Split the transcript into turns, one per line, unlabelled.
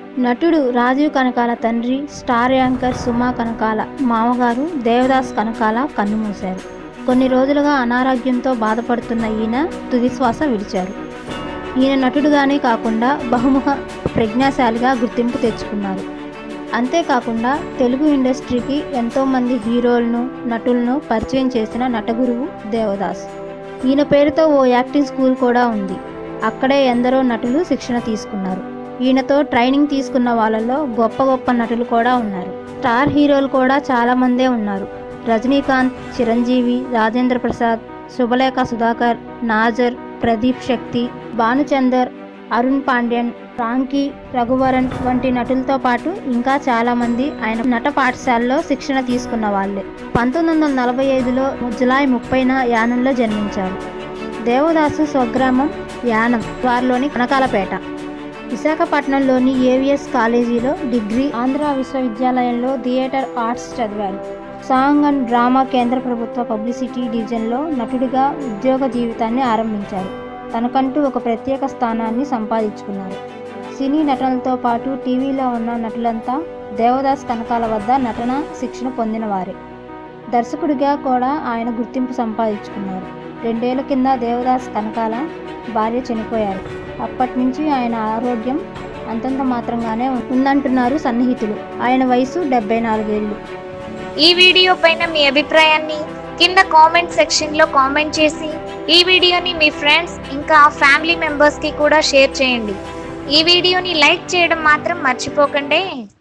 నటుడు రాజీవ్ కనకాల తండ్రి star anchor సుమా కనకాల మామగారు దేవదాస్ కనకాల కన్నుమూశారు కొన్ని రోజులుగా అనారోగ్యంతో బాధపడుతున్న ఈయన తుదిశ్వాస విడిచారు ఈయన నటుడుగానే కాకుండా బహుముఖ ప్రజ్ఞాశాలిగా గుర్తింపు తెచ్చుకున్నారు అంతేకాకుండా తెలుగు ఇండస్ట్రీకి ఎంతోమంది హీరోలను నటులను పరిచయం చేసిన నటగురువు దేవదాస్ ఈయన పేరుతో ఓ యాక్టింగ్ స్కూల్ కూడా ఉంది అక్కడే ఎందరో నటులు శిక్షణ తీసుకున్నారు ఈయనతో ట్రైనింగ్ తీసుకున్న వాళ్ళలో గొప్ప గొప్ప నటులు కూడా ఉన్నారు స్టార్ హీరోలు కూడా చాలా మందే ఉన్నారు రజనీకాంత్ చిరంజీవి రాజేంద్ర ప్రసాద్ శుభలేఖ సుధాకర్ నాజర్ ప్రదీప్ శక్తి భానుచందర్ అరుణ్ పాండ్యన్ రాంకీ రఘువరన్ వంటి నటులతో పాటు ఇంకా చాలా మంది ఆయన నట పాఠశాలలో శిక్షణ తీసుకున్న వాళ్ళే పంతొమ్మిది వందల నలభై ఐదులో జులై ముప్పైన యానంలో జన్మించారు దేవదాసు స్వగ్రామం యానం వారిలోని కనకాలపేట విశాఖపట్నంలోని ఏవిఎస్ కాలేజీలో డిగ్రీ ఆంధ్ర విశ్వవిద్యాలయంలో థియేటర్ ఆర్ట్స్ చదివారు సాంగ్ అండ్ డ్రామా కేంద్ర ప్రభుత్వ పబ్లిసిటీ డివిజన్లో నటుడిగా ఉద్యోగ జీవితాన్ని ఆరంభించారు తనకంటూ ఒక ప్రత్యేక స్థానాన్ని సంపాదించుకున్నారు సినీ నటనలతో పాటు టీవీలో ఉన్న నటులంతా దేవదాస్ కనకాల వద్ద నటన శిక్షణ పొందినవారే దర్శకుడిగా కూడా ఆయన గుర్తింపు సంపాదించుకున్నారు రెండేళ్ల కింద దేవదాస్ కనకాల భార్య చనిపోయారు అప్పటి నుంచి ఆయన ఆరోగ్యం అంతంత మాత్రంగానే ఉందంటున్నారు సన్నిహితులు ఆయన వయసు డెబ్బై నాలుగేళ్లు
ఈ వీడియో పైన మీ అభిప్రాయాన్ని కింద కామెంట్ సెక్షన్ లో కామెంట్ చేసి ఈ వీడియోని మీ ఫ్రెండ్స్ ఇంకా ఫ్యామిలీ మెంబర్స్ కి కూడా షేర్ చేయండి ఈ వీడియోని లైక్ చేయడం మాత్రం మర్చిపోకండి